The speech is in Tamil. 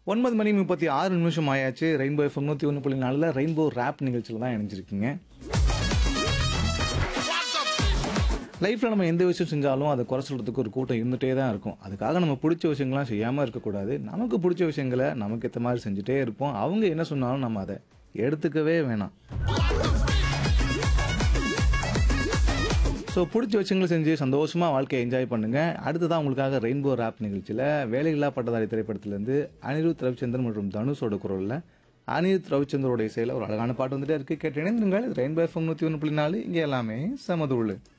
ஒன்பது மணி முப்பத்தி ஆறு நிமிஷம் ஆயாச்சு ரெயின்போ எஃப்எம் நூற்றி ஒன்று புள்ளி நாலில் ரெயின்போ ரேப் நிகழ்ச்சியில் தான் இணைஞ்சிருக்கீங்க லைஃப்பில் நம்ம எந்த விஷயம் செஞ்சாலும் அதை குறை சொல்கிறதுக்கு ஒரு கூட்டம் இருந்துகிட்டே தான் இருக்கும் அதுக்காக நம்ம பிடிச்ச விஷயங்கள்லாம் செய்யாமல் இருக்கக்கூடாது நமக்கு பிடிச்ச விஷயங்களை நமக்கு ஏற்ற மாதிரி செஞ்சுட்டே இருப்போம் அவங்க என்ன சொன்னாலும் நம்ம அதை எடுத்துக்கவே வேணாம் ஸோ பிடிச்ச விஷயங்களை செஞ்சு சந்தோஷமாக வாழ்க்கையை என்ஜாய் பண்ணுங்கள் அடுத்ததான் உங்களுக்காக ரெயின்போ ரேப் நிகழ்ச்சியில் வேலையில்லா பட்டதாரி திரைப்படத்திலேருந்து அனிருத் ரவிச்சந்திரன் மற்றும் தனுஷோட குரலில் அனிருத் ரவிச்சந்திரோட இசையில் ஒரு அழகான பாட்டு வந்துட்டே இருக்குது கேட்டு இணைந்திருங்கள் ரெயின்போ எஃப்எம் நூற்றி ஒன்று புள்ளி நாலு இங்கே எல்லாமே சமதுள்ளு